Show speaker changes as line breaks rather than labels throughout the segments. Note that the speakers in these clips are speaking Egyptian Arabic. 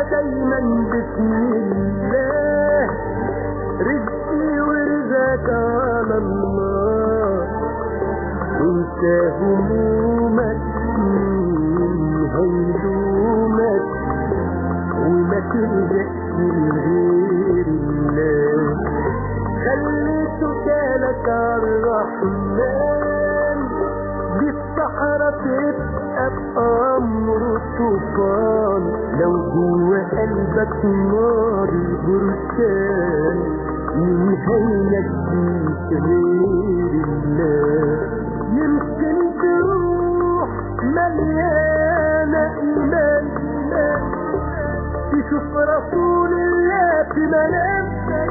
دايما بسم الله رزقي ورزقك على الله انت همومك مين هيلومك وما تلجأش لغير الله خلي سكانك على الرحمن دي الصحراء تبقى بأمر طوفان لو جوه قلبك نار بركان مين هينجيك غير الله يمكن تروح مليانة إيمان تشوف رسول الله في منام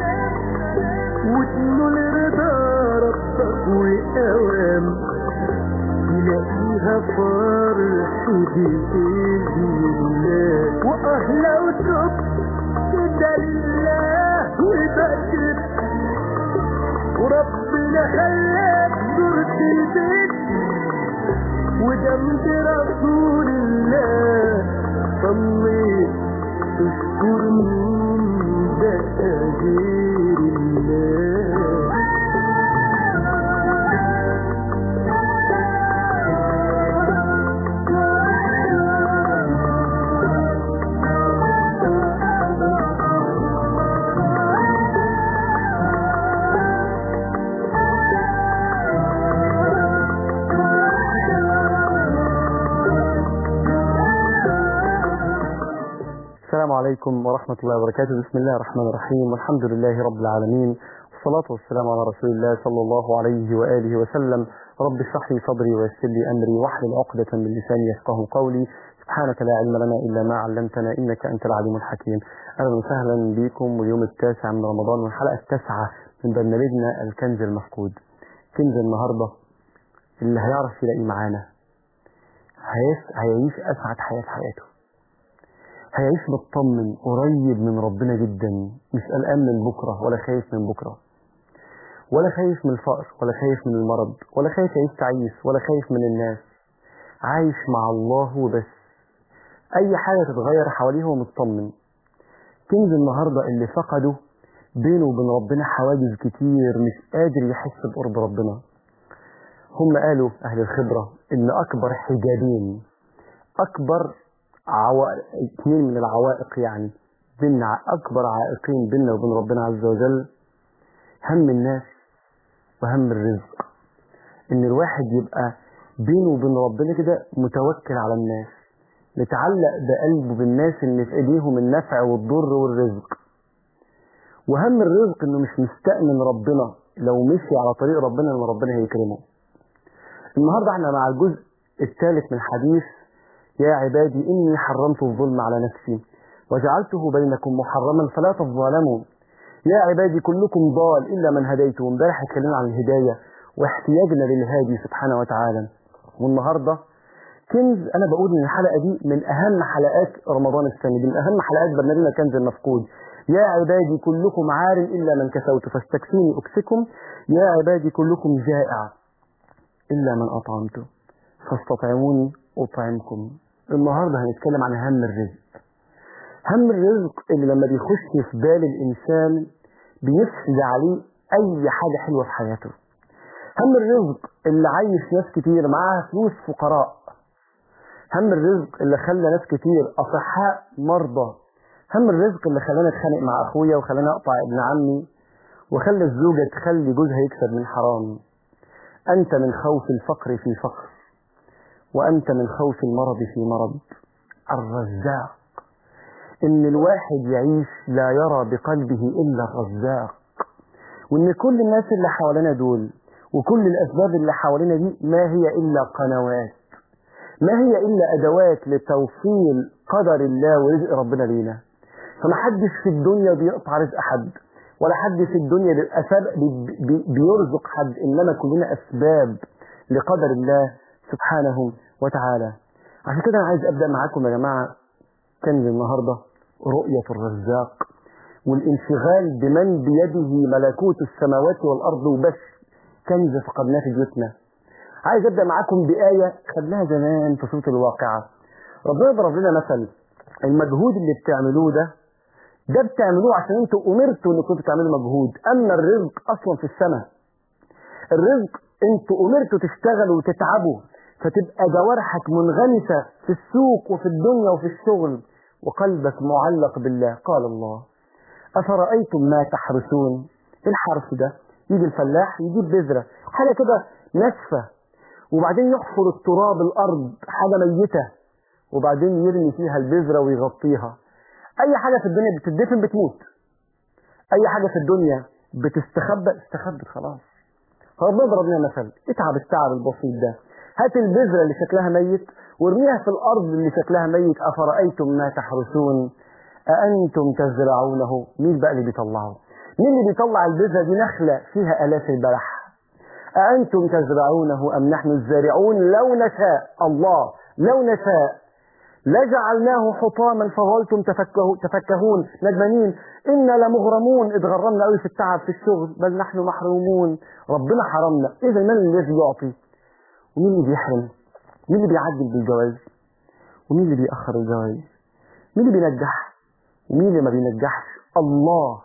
وتنول رضا ربك وأوام تلاقيها فرح بإذن الله وأهلا وتب كده لله وبكت وربنا خلاك زرت البيت وجنب رسول الله صليت تشكر مين بقى غير الله
السلام عليكم ورحمة الله وبركاته بسم الله الرحمن الرحيم والحمد لله رب العالمين والصلاة والسلام على رسول الله صلى الله عليه وآله وسلم رب اشرح لي صدري ويسر لي أمري واحلل عقدة من لساني يفقه قولي سبحانك لا علم لنا إلا ما علمتنا إنك أنت العليم الحكيم أهلا وسهلا بكم واليوم التاسع من رمضان والحلقة التاسعة من برنامجنا الكنز المفقود كنز النهاردة اللي هيعرف يلاقي معانا هيس- هيعيش أسعد حياة في حياته هيعيش مطمن قريب من ربنا جدا مش قلقان من بكرة ولا خايف من بكرة ولا خايف من الفقر ولا خايف من المرض ولا خايف يعيش تعيس ولا خايف من الناس عايش مع الله وبس أي حاجة تتغير حواليه هو مطمن كنز النهاردة اللي فقده بينه وبين ربنا حواجز كتير مش قادر يحس بقرب ربنا هم قالوا أهل الخبرة إن أكبر حجابين أكبر عوائق اثنين من العوائق يعني بين أكبر عائقين بيننا وبين ربنا عز وجل هم الناس وهم الرزق إن الواحد يبقى بينه وبين ربنا كده متوكل على الناس متعلق بقلبه بالناس اللي في ايديهم النفع والضر والرزق وهم الرزق انه مش مستأمن ربنا لو مشي على طريق ربنا ان ربنا هيكرمه النهارده احنا مع الجزء الثالث من حديث يا عبادي إني حرمت الظلم على نفسي وجعلته بينكم محرما فلا تظالموا يا عبادي كلكم ضال إلا من هديته امبارح اتكلمنا عن الهداية واحتياجنا للهادي سبحانه وتعالى والنهاردة كنز أنا بقول إن الحلقة دي من أهم حلقات رمضان السنة دي من أهم حلقات برنامجنا كنز المفقود يا عبادي كلكم عار إلا من كسوت فاستكفيني أكسكم يا عبادي كلكم جائع إلا من أطعمته فاستطعموني أطعمكم النهاردة هنتكلم عن هم الرزق هم الرزق اللي لما بيخش في بال الإنسان بيفسد عليه أي حاجة حلوة في حياته هم الرزق اللي عايش ناس كتير معاها فلوس فقراء هم الرزق اللي خلى ناس كتير أصحاء مرضى هم الرزق اللي خلاني اتخانق مع أخويا وخلاني أقطع ابن عمي وخلى الزوجة تخلي جوزها يكسب من حرام أنت من خوف الفقر في فقر وأنت من خوف المرض في مرض الرزاق إن الواحد يعيش لا يرى بقلبه إلا الرزاق وإن كل الناس اللي حوالينا دول وكل الأسباب اللي حوالينا دي ما هي إلا قنوات ما هي إلا أدوات لتوصيل قدر الله ورزق ربنا لينا فمحدش في الدنيا بيقطع رزق حد ولا حد في الدنيا بيبقى سبب بي- بي- بيرزق حد إنما كلنا أسباب لقدر الله سبحانه وتعالى عشان كده أنا عايز أبدأ معاكم يا جماعة كنز النهاردة رؤية الرزاق والانشغال بمن بيده ملكوت السماوات والأرض وبس كنز فقدناه في بيوتنا عايز أبدأ معاكم بآية خدناها زمان في سورة الواقعة ربنا ضرب لنا مثل المجهود اللي بتعملوه ده ده بتعملوه عشان انتوا امرتوا انكم تعملوا مجهود اما الرزق اصلا في السماء الرزق انتوا امرتوا تشتغلوا وتتعبوا فتبقى جوارحك منغمسه في السوق وفي الدنيا وفي الشغل وقلبك معلق بالله قال الله افرايتم ما تحرسون الحرث ده يجي الفلاح يجيب بذره حاجه كده ناشفه وبعدين يحفر التراب الارض حاجه ميته وبعدين يرمي فيها البذره ويغطيها اي حاجه في الدنيا بتدفن بتموت اي حاجه في الدنيا بتستخبى استخبت خلاص فربنا ضرب لنا مثل اتعب التعب البسيط ده هات البذره اللي شكلها ميت وارميها في الارض اللي شكلها ميت افرايتم ما تحرسون اانتم تزرعونه مين بقى اللي بيطلعه مين اللي بيطلع البذره دي نخله فيها الاف البلح أأنتم تزرعونه أم نحن الزارعون لو نشاء الله لو نشاء لجعلناه حطاما فظلتم تفكه تفكهون ندمانين إنا لمغرمون إذ غرمنا قوي في التعب في الشغل بل نحن محرومون ربنا حرمنا إذا من الذي يعطي ومين اللي بيحرم مين اللي بيعجل بالجواز ومين اللي بيأخر الجواز مين اللي بينجح ومين اللي ما بينجحش الله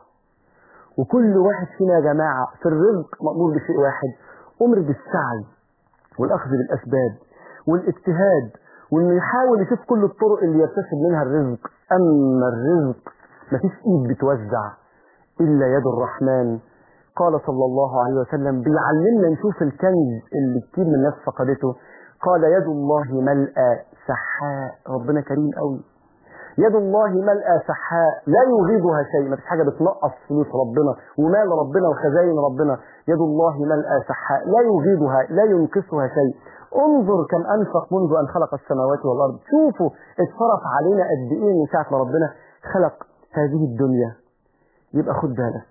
وكل واحد فينا يا جماعة في الرزق مأمور بشيء واحد أمر بالسعي والأخذ بالأسباب والاجتهاد وإنه يحاول يشوف كل الطرق اللي يكتسب منها الرزق أما الرزق مفيش إيد بتوزع إلا يد الرحمن قال صلى الله عليه وسلم بيعلمنا نشوف الكنز اللي كتير من الناس فقدته قال يد الله ملأى سحاء ربنا كريم قوي يد الله ملأى سحاء لا يغيضها شيء ما فيش حاجة بتنقص فلوس ربنا ومال ربنا وخزاين ربنا يد الله ملأى سحاء لا يغيضها لا ينقصها شيء انظر كم أنفق منذ أن خلق السماوات والأرض شوفوا اتصرف علينا قد إيه من ساعة ما ربنا خلق هذه الدنيا يبقى خد بالك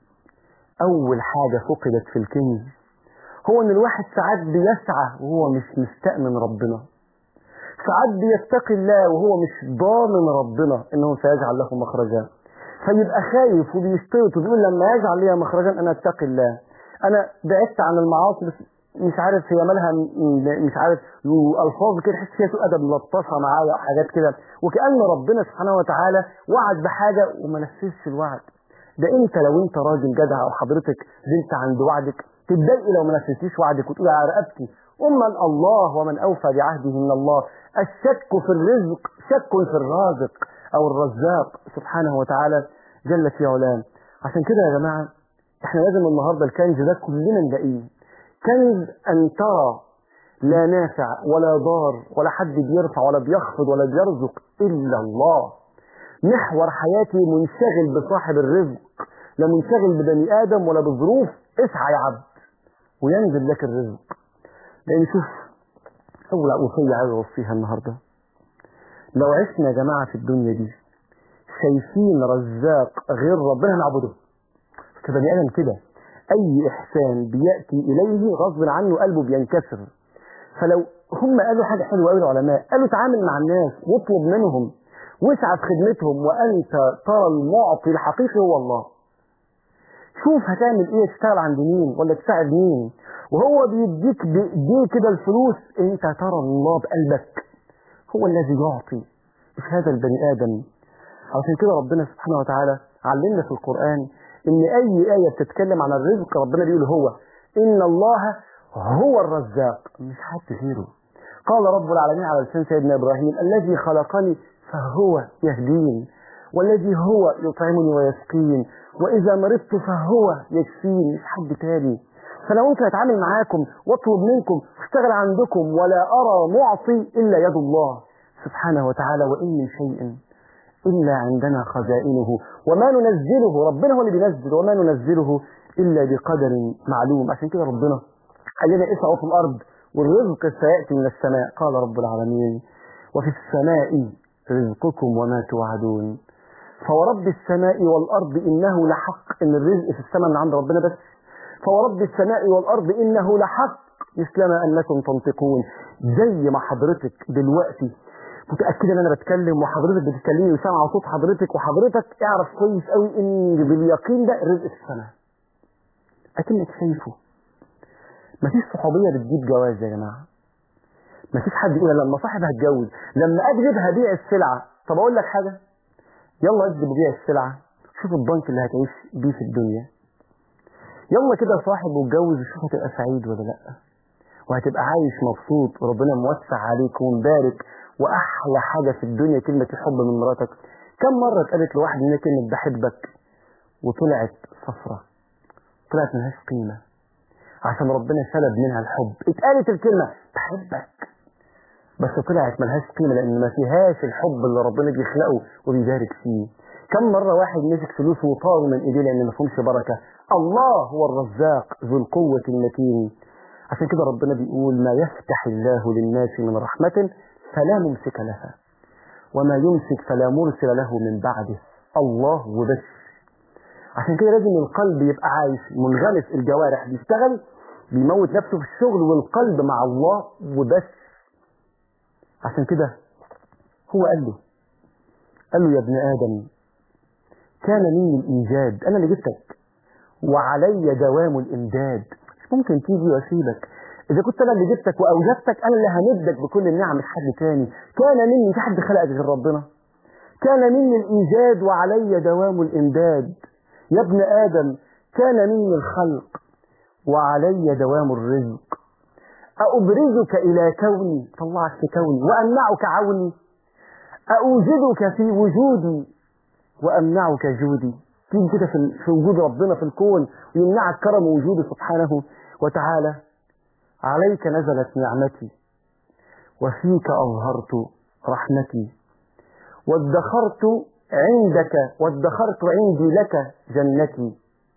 أول حاجة فقدت في الكنز هو إن الواحد ساعات بيسعى وهو مش مستأمن ربنا ساعات بيتقي الله وهو مش ضامن ربنا انه سيجعل له مخرجا فيبقى خايف وبيشترط وبيقول لما يجعل لي مخرجا انا اتقي الله انا بعدت عن المعاصي بس مش عارف هي مالها م- مش عارف الفاظ كده تحس فيها سوء ادب ملطشه معايا وحاجات كده وكأن ربنا سبحانه وتعالى وعد بحاجه وما نفذش الوعد ده انت لو انت راجل جدع او حضرتك زلت عند وعدك تتضايقي لو ما نفذتيش وعدك وتقولي على رقبتي أما الله ومن أوفى بعهده من الله الشك في الرزق شك في الرازق أو الرزاق سبحانه وتعالى جل في علاه عشان كده يا جماعة احنا لازم النهاردة الكنز ده كلنا نلاقيه كنز أن ترى لا نافع ولا ضار ولا حد بيرفع ولا بيخفض ولا بيرزق إلا الله محور حياتي منشغل بصاحب الرزق لا منشغل ببني آدم ولا بظروف اسعى يا عبد وينزل لك الرزق لأن شوف أول وصية عايز أوصيها النهاردة لو عشنا يا جماعة في الدنيا دي شايفين رزاق غير ربنا نعبده كبني آدم كده أي إحسان بيأتي إليه غصب عنه قلبه بينكسر فلو هم قالوا حاجة حلوة قوي العلماء قالوا تعامل مع الناس واطلب منهم واسعى في خدمتهم وأنت ترى المعطي الحقيقي هو الله شوف هتعمل ايه تشتغل عند مين ولا تساعد مين وهو بيديك بايديه كده الفلوس انت ترى الله بقلبك هو الذي يعطي مش هذا البني ادم عشان كده ربنا سبحانه وتعالى علمنا في القران ان اي ايه بتتكلم عن الرزق ربنا بيقول هو ان الله هو الرزاق مش حد غيره قال رب العالمين على لسان سيدنا ابراهيم الذي خلقني فهو يهدين والذي هو يطعمني ويسقين واذا مرضت فهو يشفيني مش حد تاني فانا ممكن اتعامل معاكم واطلب منكم اشتغل عندكم ولا ارى معطي الا يد الله سبحانه وتعالى وان من شيء الا عندنا خزائنه وما ننزله ربنا هو اللي بينزل وما ننزله الا بقدر معلوم عشان كده ربنا قال لنا اسعوا في الارض والرزق سياتي من السماء قال رب العالمين وفي السماء رزقكم وما توعدون فورب السماء والأرض إنه لحق إن الرزق في السماء من عند ربنا بس فورب السماء والأرض إنه لحق مثلما أنكم تنطقون زي ما حضرتك دلوقتي متأكدة إن أنا بتكلم وحضرتك بتتكلمي وسامعة صوت حضرتك وحضرتك اعرف كويس قوي إن باليقين ده رزق في السماء أكنك شايفه مفيش صحوبية بتجيب جواز يا جماعة مفيش حد يقول لما صاحب هتجوز لما اجي هبيع السلعه طب اقول لك حاجه يلا اكذب وبيع السلعه شوف البنك اللي هتعيش بيه في الدنيا يلا كده صاحب واتجوز وشوف هتبقى سعيد ولا لا وهتبقى عايش مبسوط وربنا موسع عليك ومبارك واحلى حاجه في الدنيا كلمه الحب من مراتك كم مره اتقالت لواحد مننا كلمه بحبك وطلعت صفرة طلعت ملهاش قيمه عشان ربنا سلب منها الحب اتقالت الكلمه بحبك بس طلعت ملهاش قيمه لان ما فيهاش الحب اللي ربنا بيخلقه وبيبارك فيه كم مرة واحد مسك فلوسه وطاره من ايديه لان ما فيهمش بركة الله هو الرزاق ذو القوة المتين عشان كده ربنا بيقول ما يفتح الله للناس من رحمة فلا ممسك لها وما يمسك فلا مرسل له من بعده الله وبس عشان كده لازم القلب يبقى عايش منغمس الجوارح بيشتغل بيموت نفسه في الشغل والقلب مع الله وبس عشان كده هو قال له قال له يا ابن آدم كان مني الإيجاد أنا اللي جبتك وعلي دوام الإمداد مش ممكن تيجي وأسيبك إذا كنت أنا اللي جبتك وأوجدتك أنا اللي همدك بكل النعم مش حد تاني كان مني في حد خلقك غير ربنا كان مني الإيجاد وعلي دوام الإمداد يا ابن آدم كان مني الخلق وعلي دوام الرزق أبرزك إلى كوني طلعك في كوني وأمنعك عوني أوجدك في وجودي وأمنعك جودي تيجي كده في في وجود ربنا في الكون ويمنعك كرم وجوده سبحانه وتعالى عليك نزلت نعمتي وفيك أظهرت رحمتي وادخرت عندك وادخرت عندي لك جنتي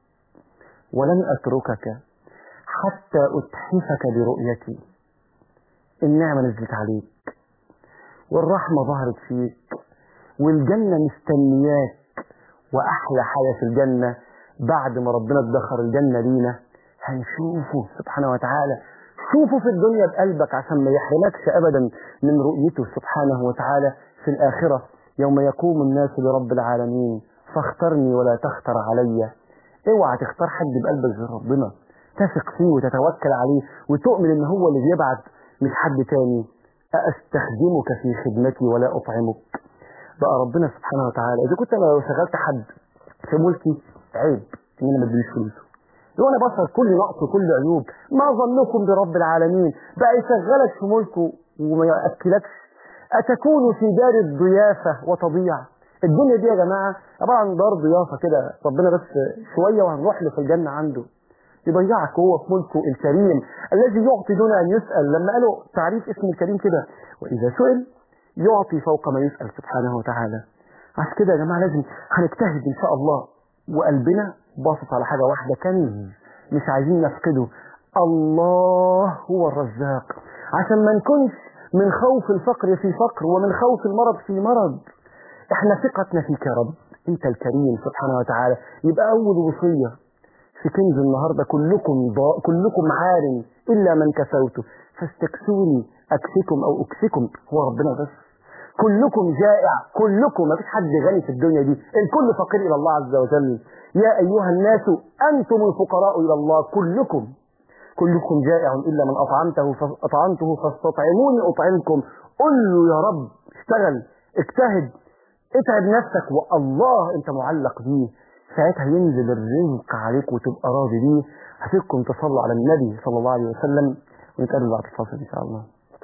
ولن أتركك حتى أتحفك برؤيتي النعمة نزلت عليك والرحمة ظهرت فيك والجنة مستنياك وأحلى حاجة في الجنة بعد ما ربنا ادخر الجنة لينا هنشوفه سبحانه وتعالى شوفه في الدنيا بقلبك عشان ما يحرمكش أبدا من رؤيته سبحانه وتعالى في الآخرة يوم يقوم الناس لرب العالمين فاخترني ولا تختر علي اوعى تختار حد بقلبك غير ربنا تثق فيه وتتوكل عليه وتؤمن ان هو اللي بيبعت مش حد تاني أستخدمك في خدمتي ولا أطعمك بقى ربنا سبحانه وتعالى إذا كنت أنا لو شغلت حد في ملكي عيب إن أنا ما اديش فلوسه لو أنا بشر كل نقص وكل عيوب ما ظنكم برب العالمين بقى يشغلك في ملكه وما يأكلكش أتكون في دار الضيافة وتضيع الدنيا دي يا جماعة عبارة عن دار ضيافة كده ربنا بس شوية وهنروح له في الجنة عنده يضيعك هو في ملكه الكريم الذي يعطي دون أن يسأل لما قالوا تعريف اسم الكريم كده وإذا سئل يعطي فوق ما يسأل سبحانه وتعالى عشان كده يا جماعة لازم هنجتهد إن شاء الله وقلبنا باصص على حاجة واحدة كنز مش عايزين نفقده الله هو الرزاق عشان ما نكونش من خوف الفقر في فقر ومن خوف المرض في مرض احنا ثقتنا فيك يا رب انت الكريم سبحانه وتعالى يبقى اول وصيه في كنز النهارده كلكم ضاء كلكم عار الا من كسوته فاستكسوني اكسكم او اكسكم هو ربنا بس كلكم جائع كلكم ما فيش حد غني في الدنيا دي الكل فقير الى الله عز وجل يا ايها الناس انتم الفقراء الى الله كلكم كلكم جائع الا من اطعمته فاطعمته فاستطعموني اطعمكم قل له يا رب اشتغل اجتهد اتعب نفسك والله انت معلق بيه ساعتها ينزل الرزق عليك وتبقى راضي بيه هسيبكم تصلوا على النبي صلى الله عليه وسلم ونتقابل بعد الفاصل ان شاء الله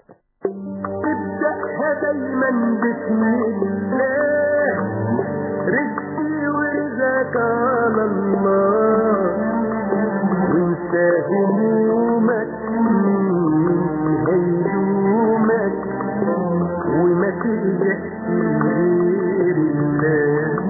ابدأها دايما بسم الله رزقي ورزقك على الله وانسى همومك هيلومك وما تلجأش غير الله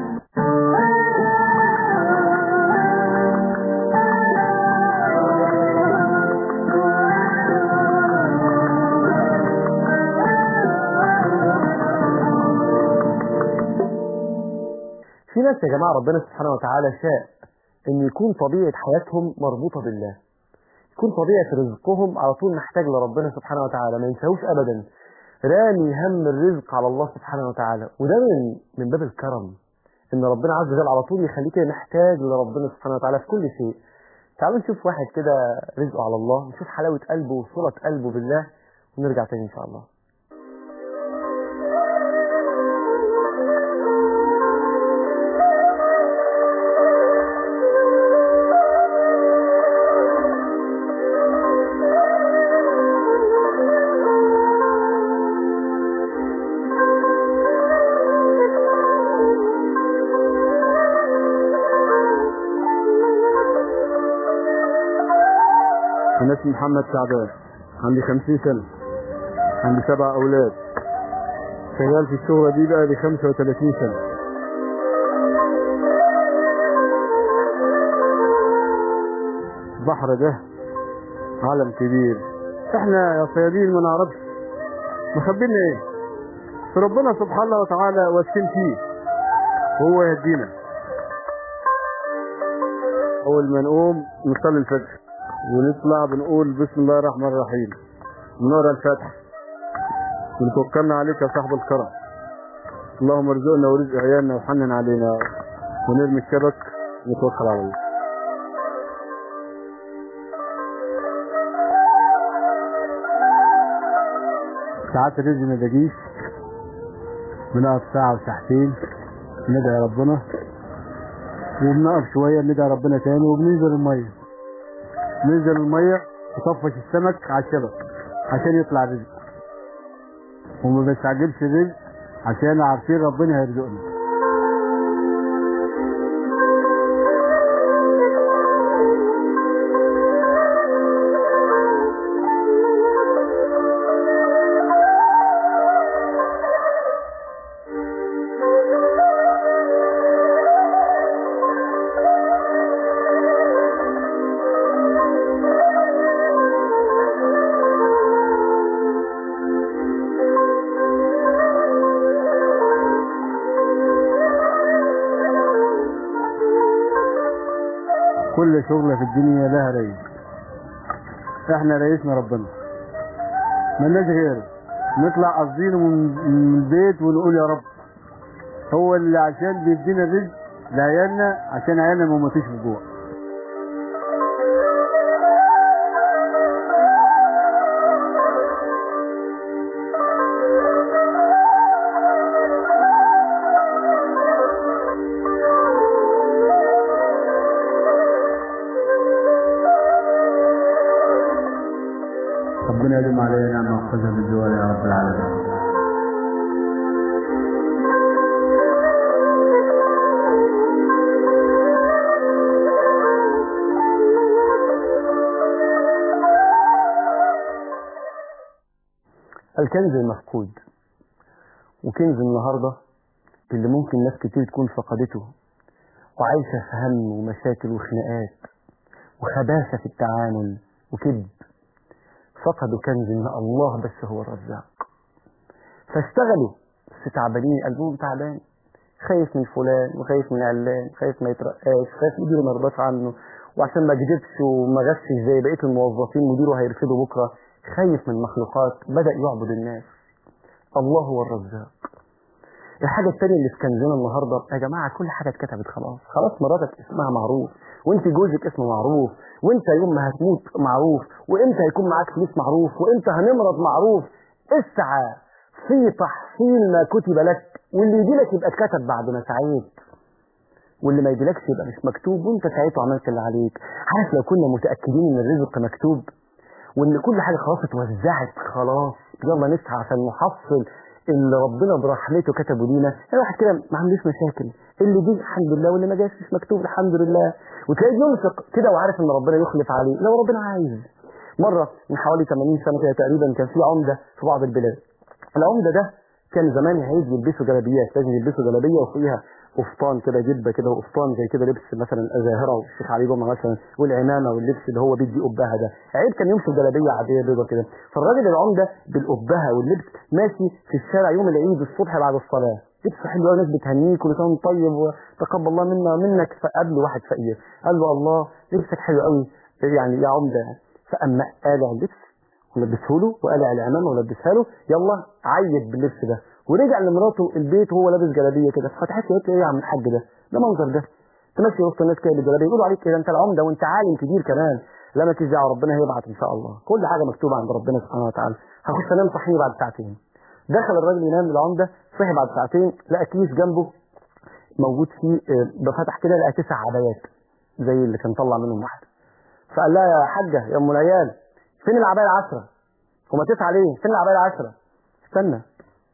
في ناس يا جماعة ربنا سبحانه وتعالى شاء ان يكون طبيعة حياتهم مربوطة بالله يكون طبيعة رزقهم على طول محتاج لربنا سبحانه وتعالى ما ينساهوش ابدا رامي هم الرزق على الله سبحانه وتعالى وده من من باب الكرم ان ربنا عز وجل على طول يخليك محتاج لربنا سبحانه وتعالى في كل شيء تعالوا نشوف واحد كده رزقه على الله نشوف حلاوة قلبه وصلة قلبه بالله ونرجع تاني ان شاء الله
أنا اسمي محمد شعبان عندي خمسين سنة عندي سبع أولاد شغال في الشغلة دي بقى لي خمسة وثلاثين سنة البحر ده عالم كبير احنا يا صيادين ما نعرفش مخبينا ايه فربنا سبحانه وتعالى واثقين فيه وهو يهدينا اول ما نقوم نصلي الفجر ونطلع بنقول بسم الله الرحمن الرحيم ونقرا الفاتحه ونتوكلنا عليك يا صاحب الكرم اللهم ارزقنا ورزق عيالنا وحنن علينا ونرمي الشبك ونتوكل على الله ساعات الرزق ما بيجيش بنقف ساعة وساعتين ندعي ربنا وبنقف شوية ندعي ربنا تاني وبننزل المية ننزل المية وطفش السمك على الشبك عشان يطلع الرزق وما بنستعجلش الرزق عشان عارفين ربنا هيرزقنا كل شغلة في الدنيا لها رئيس احنا رئيسنا ربنا ملناش غيره نطلع قصدينه من من البيت ونقول يا رب هو اللي عشان بيدينا الرزق لعيالنا عشان عيالنا ما يموتوش في الجوع ربنا يدوم علينا نعمة وخزها بالزوال يا رب العالمين
الكنز المفقود وكنز النهاردة اللي ممكن ناس كتير تكون فقدته وعايشة في هم ومشاكل وخناقات وخباثة في التعامل وكذب فقدوا كنز ان الله بس هو الرزاق فاشتغلوا بس تعبانين قلبهم تعبان خايف من فلان وخايف من علان خايف ما يترقاش خايف مديره ما يرضاش عنه وعشان ما كذبش وما غشش زي بقيه الموظفين مديره هيرفضه بكره خايف من المخلوقات بدا يعبد الناس الله هو الرزاق الحاجة التانية اللي في كنزنا النهاردة يا جماعة كل حاجة اتكتبت خلاص خلاص مراتك اسمها معروف وانت جوزك اسمه معروف وانت يوم ما هتموت معروف وامتى هيكون معاك فلوس معروف وامتى هنمرض معروف اسعى في تحصيل ما كتب لك واللي يجي لك يبقى اتكتب بعد ما سعيت واللي ما يجيلكش يبقى مش مكتوب وانت سعيت وعملت اللي عليك عارف لو كنا متأكدين ان الرزق مكتوب وان كل حاجة خلاص اتوزعت خلاص يلا نسعى عشان نحصل اللي ربنا برحمته كتبه لينا الواحد كده ما عندوش مشاكل اللي جه الحمد لله واللي ما جاش مش مكتوب الحمد لله وتلاقيه بينفق كده وعارف ان ربنا يخلف عليه لو ربنا عايز مره من حوالي 80 سنه كده تقريبا كان في عمده في بعض البلاد العمده ده كان زمان عايز يلبسوا جلابيات لازم يلبسوا جلابيه وفيها قفطان كده جبه كده وقفطان زي كده لبس مثلا الزاهره والشيخ علي جمعه مثلا والعمامه واللبس اللي هو بيدي قبها ده عيب كان يمشي بجلابيه عاديه بيضه كده فالراجل العمده بالقبها واللبس ماشي في الشارع يوم العيد الصبح بعد الصلاه لبس حلو قوي ناس بتهنيه كل سنه وانت طيب وتقبل الله منا ومنك فقابله واحد فقير قال له الله لبسك حلو قوي يعني يا عمده فاما قالع اللبس ولبسه له وقلع العمامه ولبسها له يلا عيد باللبس ده ورجع لمراته البيت وهو لابس جلابيه كده ففتحت قالت له ايه يا عم الحاج ده ده منظر ده تمشي وسط الناس كده بالجلابيه يقولوا عليك كده انت العمده وانت عالم كبير كمان لا ما دعوه ربنا هيبعت ان شاء الله كل حاجه مكتوبه عند ربنا سبحانه وتعالى هخش انام صحيني بعد ساعتين دخل الراجل ينام العمده صحي بعد ساعتين لقى كيس جنبه موجود فيه آه، بفتح كده لقى تسع عبايات زي اللي كان طلع منهم واحده فقال لها يا حاجه يا ام العيال فين العبايه العشره هما تسعه ليه فين العبايه العشره استنى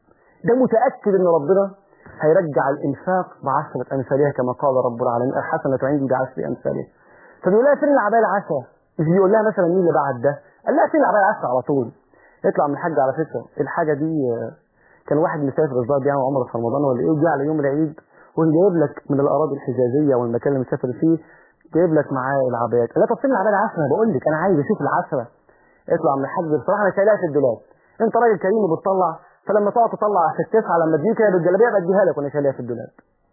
ده متأكد ان ربنا هيرجع الانفاق بعشرة امثالها كما قال رب العالمين الحسنة عندي بعشر امثالها فبيقول لها فين العباية العشرة مش بيقول لها مثلا مين اللي بعد ده قال لها فين العبايه العسل على طول يطلع من الحاج على فكره الحاجه دي آه، كان واحد مسافر الظاهر بيعمل عمره في رمضان ولا ايه وجه على يوم العيد وكان جايب لك من الاراضي الحجازيه والمكان اللي مسافر فيه جايب لك معاه العبايات قال لها طب فين العبايه العسل انا بقول لك انا عايز اشوف العسله يطلع من الحاج بصراحه انا شايلها في الدولاب انت راجل كريم وبتطلع فلما تقعد تطلع في التسعه لما تجي كده بالجلابيه بديها لك وانا شايلها في الدولاب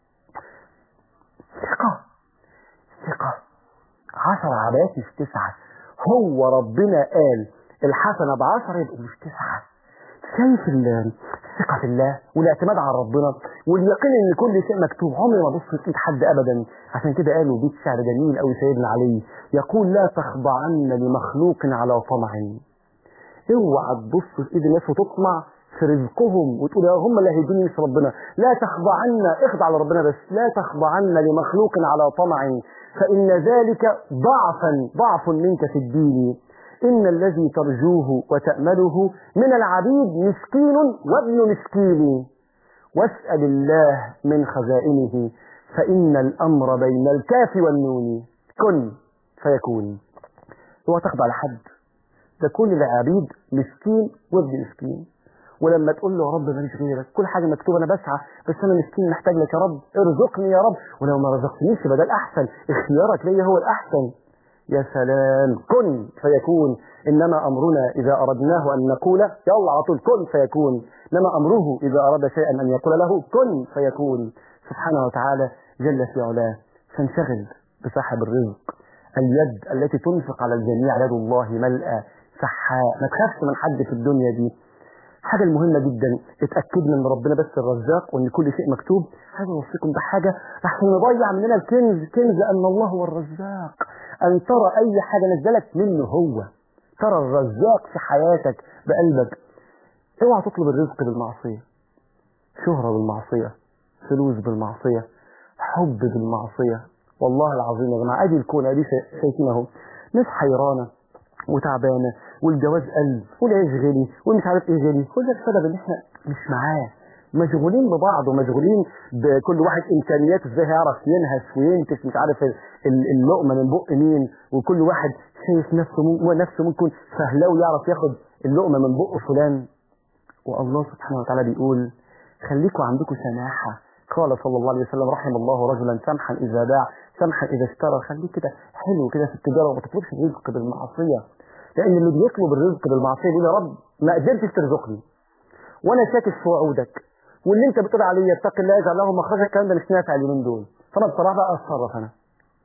ثقه ثقه عشر عبايات مش تسعه هو ربنا قال الحسنه بعشر يبقوا مش تسعه شايف ال- الثقة في الله والاعتماد على ربنا واليقين ان كل شيء مكتوب عمري ما ابص في ايد حد ابدا عشان كده قالوا بيت شعر جميل قوي سيدنا علي يقول لا تخضعن لمخلوق على طمع اوعى تبص في ايد الناس وتطمع في رزقهم وتقول يا هم اللي هيدوني مش ربنا لا تخضعن اخضع لربنا بس لا تخضعن لمخلوق على طمع فان ذلك ضعفا ضعف منك في الدين إن الذي ترجوه وتأمله من العبيد مسكين وابن مسكين واسأل الله من خزائنه فإن الأمر بين الكاف والنون كن فيكون هو تخضع لحد ده كل العبيد مسكين وابن مسكين ولما تقول له يا رب ماليش غيرك كل حاجه مكتوبه انا بسعى بس انا مسكين محتاج لك يا رب ارزقني يا رب ولو ما رزقتنيش يبقى ده الاحسن اختيارك ليا هو الاحسن يا سلام كن فيكون انما امرنا اذا اردناه ان نقول يلا على طول كن فيكون انما امره اذا اراد شيئا ان يقول له كن فيكون سبحانه وتعالى جل في علاه فانشغل بصاحب الرزق اليد التي تنفق على الجميع يد الله ملأى سحاء ما تخافش من حد في الدنيا دي حاجة المهمة جدا اتأكدنا ان ربنا بس الرزاق وان كل شيء مكتوب عايز اوصيكم بحاجة لحسن نضيع مننا الكنز كنز ان الله هو الرزاق ان ترى اي حاجة نزلت منه هو ترى الرزاق في حياتك بقلبك اوعى تطلب الرزق بالمعصية شهرة بالمعصية فلوس بالمعصية حب بالمعصية والله العظيم يا جماعة ادي الكون ادي شا- شايفين اهو ناس حيرانة وتعبانة والجواز قل والعيش غلي والمش عارف ايه غلي كل ده بسبب ان احنا مش معاه مشغولين ببعض ومشغولين بكل واحد امكانياته ازاي هيعرف ينهش وينتش مش عارف ال- ال- اللقمه من بق مين وكل واحد شايف نفسه مم- ونفسه ممكن فهلاوي يعرف ياخد اللقمه من بق فلان والله سبحانه وتعالى بيقول خليكوا عندكم سماحة قال صلى الله عليه وسلم رحم الله رجلا سمحا إذا باع سمحا إذا اشترى خليك كده حلو كده في التجارة وما تطلبش الرزق بالمعصية لأن اللي بيطلب الرزق بالمعصية بيقول يا رب ما قدرتش ترزقني وأنا شاكك في وعودك واللي أنت بتقول عليه اتق الله يجعل له مخرجا الكلام ده مش نافع اليومين دول فأنا بصراحة بقى أتصرف أنا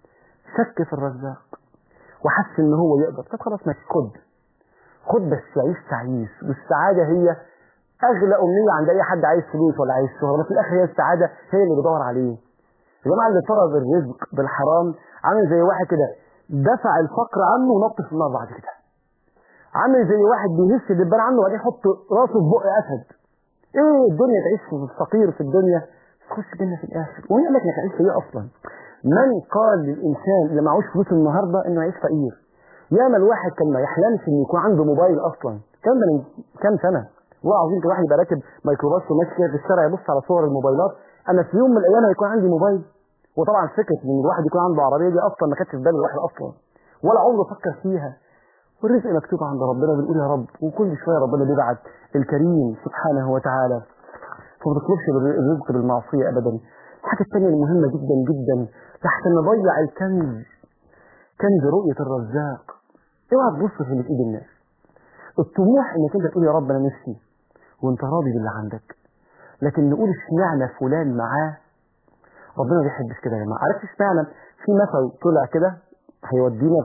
شك في الرزاق وحس إن هو يقدر طب خلاص ماشي خد خد بس عيش تعيش والسعادة هي اغلى امنيه عند اي حد عايز فلوس ولا عايز شهره بس في الاخر هي السعاده هي اللي بيدور عليه يا جماعه اللي طلب الرزق بالحرام عامل زي واحد كده دفع الفقر عنه ونط في النار بعد كده عامل زي واحد بيهش الدبان عنه وبعدين يحط راسه في بق اسد ايه الدنيا تعيش في الفقير في الدنيا تخش جنه في الاخر ومين قال لك انك عايش ايه اصلا من قال للانسان اللي معهوش فلوس النهارده انه يعيش فقير ياما الواحد كان ما يحلمش ان يكون عنده موبايل اصلا كان ده من كام سنه والله العظيم كان واحد يبقى راكب ميكروباص وماشي كده في الشارع يبص على صور الموبايلات انا في يوم من الايام هيكون عندي موبايل وطبعا فكره ان الواحد يكون عنده عربيه دي اصلا ما كانتش في بال الواحد اصلا ولا عمره فكر فيها والرزق مكتوب عند ربنا بنقول يا رب وكل شويه ربنا بيبعت الكريم سبحانه وتعالى فما تطلبش الرزق بالمعصيه ابدا الحاجه الثانيه المهمه جدا جدا لحسن نضيع الكنز كنز رؤيه الرزاق اوعى تبص في اللي في ايد الناس الطموح انك انت تقول يا رب انا نفسي وانت راضي باللي عندك لكن نقول اشمعنى فلان معاه ربنا ما بيحبش كده يا جماعه عرفت اشمعنى في مثل طلع كده هيودينا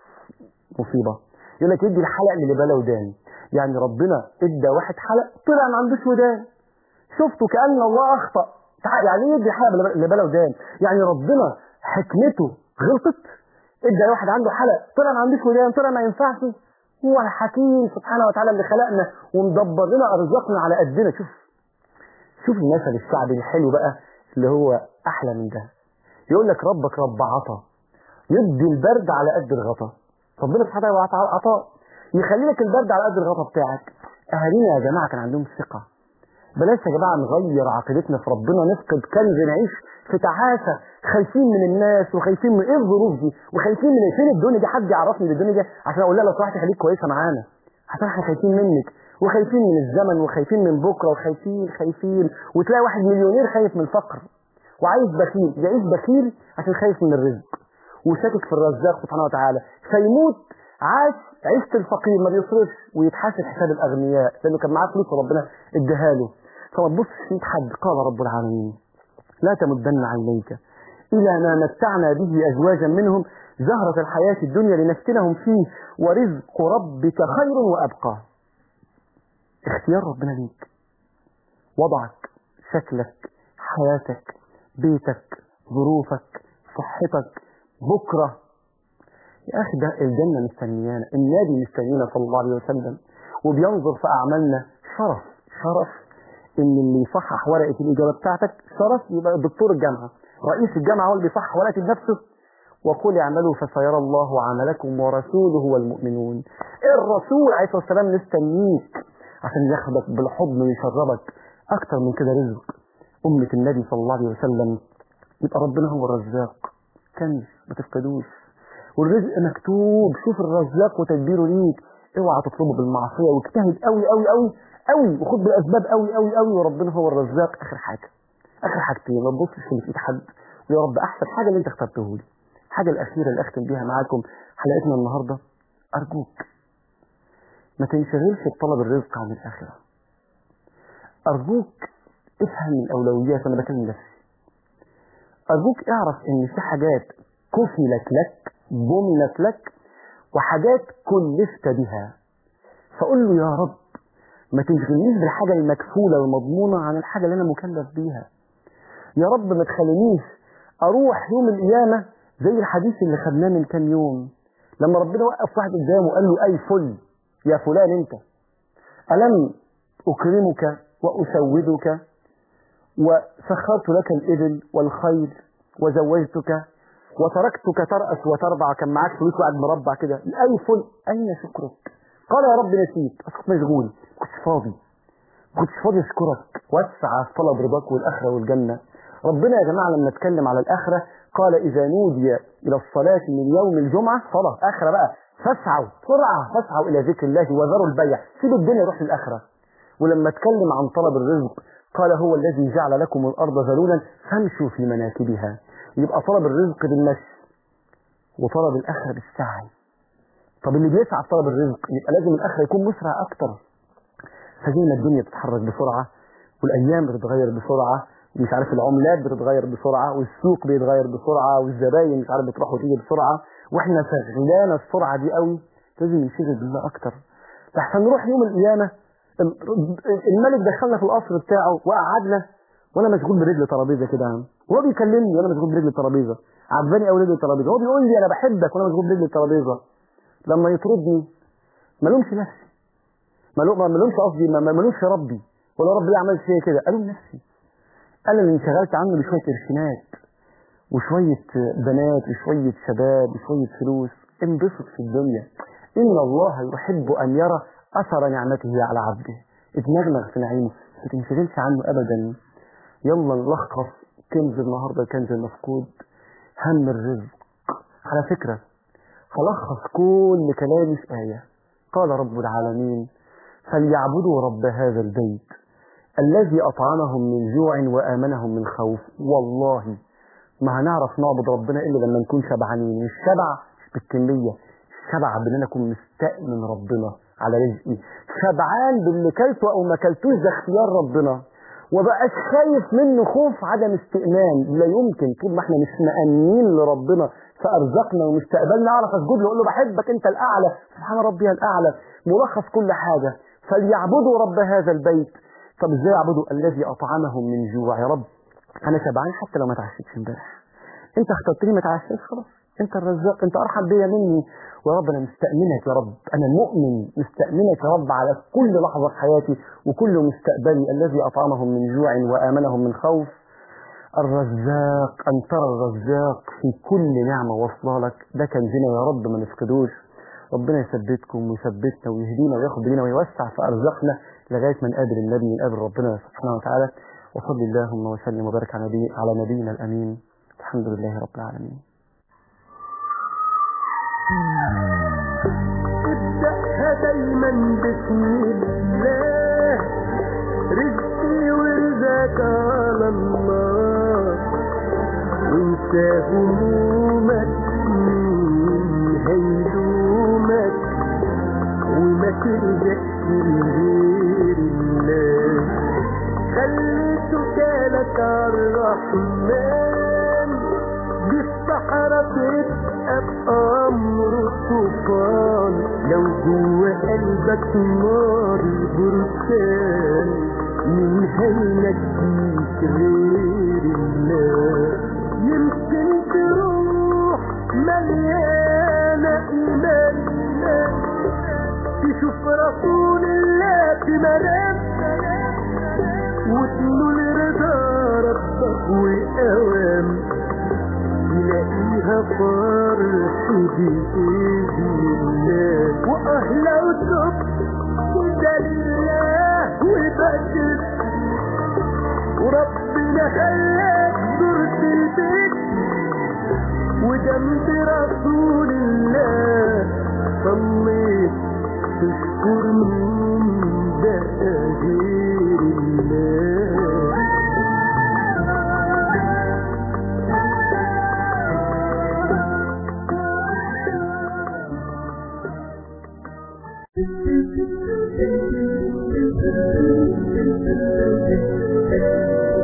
في مصيبه يقول لك ادي الحلق اللي بلا ودان يعني ربنا ادى واحد حلق طلع ما عندوش ودان شفته كان الله اخطا تع- يعني ايه يدي حلق اللي بلا ودان يعني ربنا حكمته غلطت ادى واحد عنده حلق طلع ما عندوش ودان طلع ما ينفعش هو الحكيم سبحانه وتعالى اللي خلقنا ومدبر لنا ارزاقنا على قدنا شوف شوف المثل الشعبي الحلو بقى اللي هو احلى من ده يقول لك ربك رب عطا يدي البرد على قد الغطا ربنا سبحانه وتعالى عطاء يخلي لك البرد على قد الغطا بتاعك اهالينا يا جماعه كان عندهم ثقه بلاش يا جماعه نغير عقيدتنا في ربنا نفقد كنز نعيش في تعاسه خايفين من الناس وخايفين من ايه الظروف دي وخايفين من فين الدنيا دي حد يعرفني الدنيا دي عشان اقول لها لو سمحتي خليك كويسه معانا عشان احنا خايفين منك وخايفين من الزمن وخايفين من بكره وخايفين خايفين وتلاقي واحد مليونير خايف من الفقر وعايز بخيل يعيش بخيل عشان خايف من الرزق وشاكك في الرزاق سبحانه وتعالى فيموت عاش عيشة الفقير ما بيصرفش ويتحاسب حساب الاغنياء لانه كان معاه فلوس وربنا اداها له فما تبصش في حد قال رب العالمين لا تمدن عينيك الى ما متعنا به ازواجا منهم زهرة الحياة الدنيا لنفتنهم فيه ورزق ربك خير وابقى اختيار ربنا ليك وضعك شكلك حياتك بيتك ظروفك صحتك بكرة يا أخي ده الجنة مستنيانا النادي مستنينا صلى الله عليه وسلم وبينظر في أعمالنا شرف شرف إن اللي يصحح ورقة الإجابة بتاعتك شرف يبقى دكتور الجامعة رئيس الجامعة هو اللي بيصحح ورقة بنفسه وقل اعملوا فسيرى الله عملكم ورسوله والمؤمنون الرسول عليه الصلاة والسلام مستنيك عشان ياخدك بالحضن ويشربك أكتر من كده رزق أمة النبي صلى الله عليه وسلم يبقى ربنا هو الرزاق كنز ما تفقدوش والرزق مكتوب شوف الرزاق وتدبيره ليك اوعى تطلبه بالمعصيه واجتهد قوي قوي قوي قوي وخد بالاسباب قوي قوي قوي وربنا هو الرزاق اخر حاجه اخر حاجتين ما تبصش في اللي في ايد حد ويا رب احسن حاجه اللي انت اخترته لي الحاجه الاخيره اللي اختم بيها معاكم حلقتنا النهارده ارجوك ما تنشغلش بطلب الرزق عن الاخره ارجوك افهم الاولويات انا بكلم نفسي ارجوك اعرف ان في حاجات كفلت لك ضمنت لك وحاجات كلفت بها فقول له يا رب ما تشغلنيش بالحاجة المكفولة والمضمونة عن الحاجة اللي أنا مكلف بيها يا رب ما تخلينيش أروح يوم القيامة زي الحديث اللي خدناه من كام يوم لما ربنا وقف واحد قدامه وقال له أي فل يا فلان أنت ألم أكرمك وأسودك وسخرت لك الإبل والخيل وزوجتك وتركتك ترأس وتربع كان معاك فلوس وقاعد مربع كده أي فل أين شكرك قال يا رب نسيت بس كنت مشغول كنت فاضي كنت فاضي اشكرك واسعى في طلب رضاك والاخره والجنه ربنا يا جماعه لما اتكلم على الاخره قال اذا نودي الى الصلاه من يوم الجمعه صلاه اخره بقى فاسعوا بسرعه فاسعوا الى ذكر الله وذروا البيع سيب الدنيا روح للاخره ولما اتكلم عن طلب الرزق قال هو الذي جعل لكم الارض ذلولا فامشوا في مناكبها يبقى طلب الرزق بالمشي وطلب الاخره بالسعي طب اللي بيسعى في طلب الرزق يبقى لازم الاخره يكون مسرع اكتر فزي ما الدنيا بتتحرك بسرعه والايام بتتغير بسرعه ومش عارف العملات بتتغير بسرعه والسوق بيتغير بسرعه والزباين مش عارف بتروح وتيجي بسرعه واحنا شغلانه السرعه دي قوي لازم ننشغل بالله اكتر لحسن نروح يوم القيامه الملك دخلنا في القصر بتاعه وقعدنا وانا مشغول برجل ترابيزه كده وهو بيكلمني وانا مشغول برجل الترابيزه عجباني قوي رجل الترابيزه هو بيقول لي انا بحبك وانا مشغول برجل الترابيزه لما يطردني ما لومش نفسي ما لومش قصدي ما لومش ربي ولا ربي ليه عمل فيا كده الوم نفسي انا اللي انشغلت عنه بشويه قرشينات وشويه بنات وشويه شباب وشويه فلوس انبسط في الدنيا ان الله يحب ان يرى اثر نعمته على عبده اتنغنغ في نعيمه ما تنشغلش عنه ابدا يلا نلخص كنز النهارده كنز المفقود هم الرزق على فكره هلخص كل كلامي في آية قال رب العالمين فليعبدوا رب هذا البيت الذي أطعمهم من جوع وآمنهم من خوف والله ما هنعرف نعبد ربنا إلا لما نكون شبعانين الشبع مش بالكمية الشبع بأن أكون مستأمن ربنا على رزقي شبعان باللي كلته أو ما كلتوش ده اختيار ربنا وبقاش خايف منه خوف عدم استئمان لا يمكن طول ما احنا مش مأمنين لربنا فأرزقنا ومستقبلنا أعرف أسجد له أقول له بحبك أنت الأعلى سبحان ربي الأعلى ملخص كل حاجة فليعبدوا رب هذا البيت طب ازاي يعبدوا الذي أطعمهم من جوع يا رب أنا شبعان حتى لو ما تعشيتش امبارح أنت اخترتني ما تعشيتش خلاص أنت الرزاق أنت أرحم بيا مني ويا رب أنا مستأمنك يا رب أنا مؤمن مستأمنك يا رب على كل لحظة في حياتي وكل مستقبلي الذي أطعمهم من جوع وآمنهم من خوف الرزاق أن ترى الرزاق في كل نعمة واصلة لك ده كنزنا يا رب ما نفقدوش ربنا يثبتكم ويثبتنا ويهدينا وياخد بينا ويوسع في أرزاقنا لغاية ما نقابل النبي ونقابل ربنا سبحانه وتعالى وصل اللهم وسلم وبارك على, نبي على نبينا الأمين الحمد لله رب العالمين
ابدأها دايما بسم الله رزقي ورزقك على الله وانسى همومك مين هيلومك وما تلجأش لغير الله خلي توكالك عالرحمن دي الصحراء تبقى بأمر طوفان لو جوا قلبك نار بركان مين هينجيك غير الله يمكن تروح مليانة إيمان تشوف رسول الله في منام وتنول رضا ربك وأوام تلاقيها فرح بإذن الله وأهلا وتب وده لله وبشر وربنا خلاك زرت البيت وجنب رسول الله صليت تشكر مين ده غير الله
Thank you.